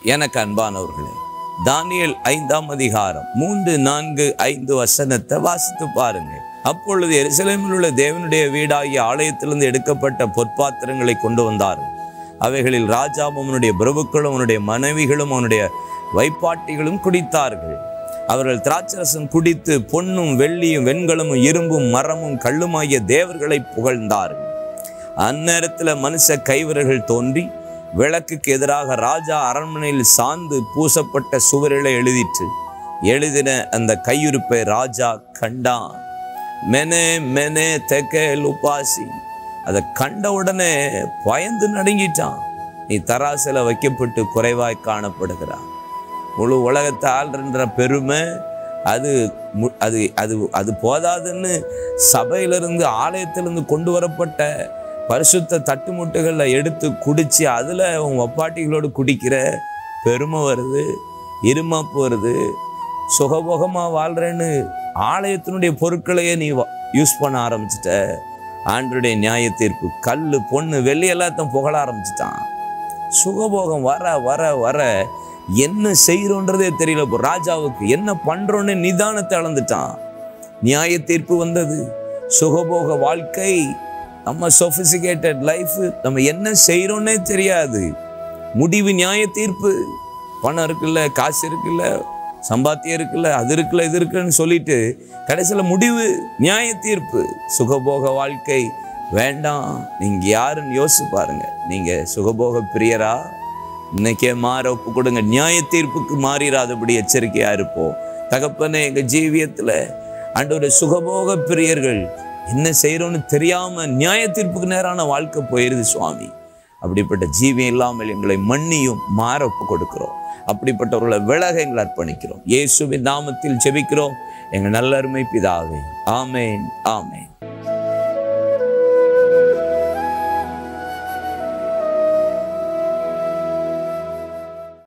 எனக்கு அன்பானவர்களே தானியேல் ஐந்தாம் அதிகாரம் மூன்று நான்கு ஐந்து வசனத்தை வாசித்து பாருங்க அப்பொழுது எருசலேமில் உள்ள தேவனுடைய வீடாகிய ஆலயத்திலிருந்து எடுக்கப்பட்ட பொற்பாத்திரங்களை கொண்டு வந்தார்கள் அவைகளில் ராஜாவும் அவனுடைய பிரபுக்களும் அவனுடைய மனைவிகளும் அவனுடைய வைப்பாட்டிகளும் குடித்தார்கள் அவர்கள் திராட்சரசம் குடித்து பொன்னும் வெள்ளியும் வெண்கலமும் இரும்பும் மரமும் கல்லுமாகிய தேவர்களை புகழ்ந்தார்கள் அந்நேரத்தில் மனுஷ கைவிரல்கள் தோன்றி விளக்குக்கு எதிராக ராஜா அரண்மனையில் சாந்து பூசப்பட்ட சுவரில் எழுதிற்று எழுதின அந்த கையுறுப்பை ராஜா கண்டான் மெனே மெனே தெக்கே லுபாசி அதை கண்ட உடனே பயந்து நடுங்கிட்டான் நீ தராசில வைக்கப்பட்டு குறைவாய் காணப்படுகிறான் முழு உலகத்தை ஆள்ற பெருமை அது மு- அது அது அது போதாதுன்னு சபையிலிருந்து ஆலயத்திலிருந்து கொண்டு வரப்பட்ட பரிசுத்த தட்டுமுட்டுகளில் எடுத்து குடிச்சு அதில் உன் ஒப்பாட்டிகளோடு குடிக்கிற பெருமை வருது இருமாப்பு வருது சுகபோகமாக வாழ்கிறேன்னு ஆலயத்தினுடைய பொருட்களையே நீ யூஸ் பண்ண ஆரம்பிச்சிட்ட ஆண்டருடைய நியாய தீர்ப்பு கல் பொண்ணு வெள்ளி எல்லாத்தையும் புகழ ஆரம்பிச்சிட்டான் சுகபோகம் வர வர வர என்ன செய்கிறோன்றதே தெரியல இப்போ ராஜாவுக்கு என்ன பண்றோன்னு நிதானத்தை அளந்துட்டான் நியாய தீர்ப்பு வந்தது சுகபோக வாழ்க்கை நம்ம சொபிசிகேட்டட் லைஃப் நம்ம என்ன செய்கிறோன்னே தெரியாது முடிவு நியாய தீர்ப்பு பணம் இருக்குல்ல காசு இருக்குல்ல சம்பாத்தியம் இருக்குல்ல அது இருக்குல்ல இது இருக்குன்னு சொல்லிட்டு கடைசியில் முடிவு நியாய தீர்ப்பு சுகபோக வாழ்க்கை வேண்டாம் நீங்க யாருன்னு யோசிச்சு பாருங்க நீங்க சுகபோக பிரியரா இன்னைக்கே மாற ஒப்பு கொடுங்க நியாய தீர்ப்புக்கு மாறிடாதபடி எச்சரிக்கையா இருப்போம் தகப்பனே எங்க ஜீவியத்துல ஆண்டவரே சுகபோக பிரியர்கள் என்ன செய்யறோம்னு தெரியாம நியாய தீர்ப்புக்கு நேரான வாழ்க்கை போயிருது சுவாமி அப்படிப்பட்ட ஜீவியம் இல்லாமல் எங்களை மன்னியும் மாற ஒப்பு கொடுக்கிறோம் அப்படிப்பட்டவர்களை விலக எங்களை அர்ப்பணிக்கிறோம் இயேசுவின் நாமத்தில் ஜெபிக்கிறோம் எங்கள் நல்லருமை பிதாவே ஆமேன் ஆமேன்